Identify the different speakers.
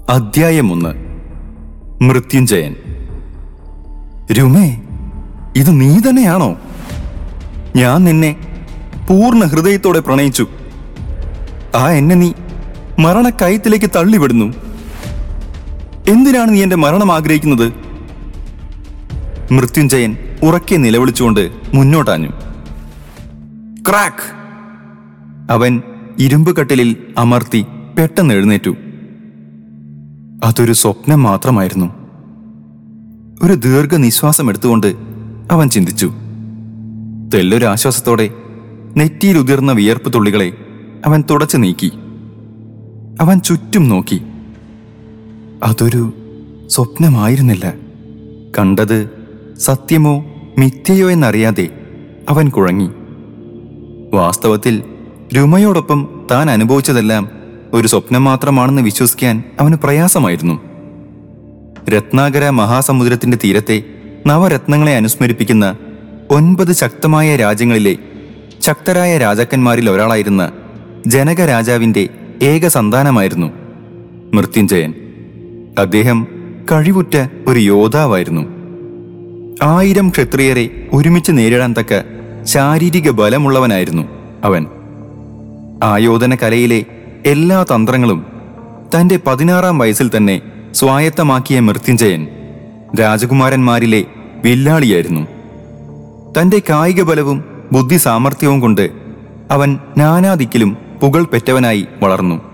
Speaker 1: അധ്യായം ഒന്ന് മൃത്യുഞ്ജയൻ രുമേ ഇത് നീ തന്നെയാണോ ഞാൻ നിന്നെ പൂർണ്ണ ഹൃദയത്തോടെ പ്രണയിച്ചു ആ എന്നെ നീ മരണക്കയത്തിലേക്ക് തള്ളിവിടുന്നു എന്തിനാണ് നീ എന്റെ മരണം ആഗ്രഹിക്കുന്നത് മൃത്യുഞ്ജയൻ ഉറക്കെ നിലവിളിച്ചുകൊണ്ട് മുന്നോട്ടാഞ്ഞു ക്രാക്ക് അവൻ ഇരുമ്പ് കട്ടിലിൽ അമർത്തി പെട്ടെന്ന് എഴുന്നേറ്റു അതൊരു സ്വപ്നം മാത്രമായിരുന്നു ഒരു ദീർഘനിശ്വാസം എടുത്തുകൊണ്ട് അവൻ ചിന്തിച്ചു തെല്ലൊരാശ്വാസത്തോടെ നെറ്റിയിൽ ഉതിർന്ന വിയർപ്പ് തുള്ളികളെ അവൻ തുടച്ചു നീക്കി അവൻ ചുറ്റും നോക്കി അതൊരു സ്വപ്നമായിരുന്നില്ല കണ്ടത് സത്യമോ മിഥ്യയോ എന്നറിയാതെ അവൻ കുഴങ്ങി വാസ്തവത്തിൽ രുമയോടൊപ്പം താൻ അനുഭവിച്ചതെല്ലാം ഒരു സ്വപ്നം മാത്രമാണെന്ന് വിശ്വസിക്കാൻ അവന് പ്രയാസമായിരുന്നു രത്നാകര മഹാസമുദ്രത്തിന്റെ തീരത്തെ നവരത്നങ്ങളെ അനുസ്മരിപ്പിക്കുന്ന ഒൻപത് ശക്തമായ രാജ്യങ്ങളിലെ ശക്തരായ രാജാക്കന്മാരിൽ ഒരാളായിരുന്ന ജനക രാജാവിന്റെ ഏക സന്താനമായിരുന്നു മൃത്യുഞ്ജയൻ അദ്ദേഹം കഴിവുറ്റ ഒരു യോദ്ധാവായിരുന്നു ആയിരം ക്ഷത്രിയരെ ഒരുമിച്ച് നേരിടാൻ തക്ക ശാരീരിക ബലമുള്ളവനായിരുന്നു അവൻ ആയോധന കലയിലെ എല്ലാ തന്ത്രങ്ങളും തന്റെ പതിനാറാം വയസ്സിൽ തന്നെ സ്വായത്തമാക്കിയ മൃത്യുഞ്ജയൻ രാജകുമാരന്മാരിലെ വില്ലാളിയായിരുന്നു തന്റെ കായിക ബലവും ബുദ്ധി സാമർഥ്യവും കൊണ്ട് അവൻ നാനാദിക്കിലും പുകൾ പെറ്റവനായി വളർന്നു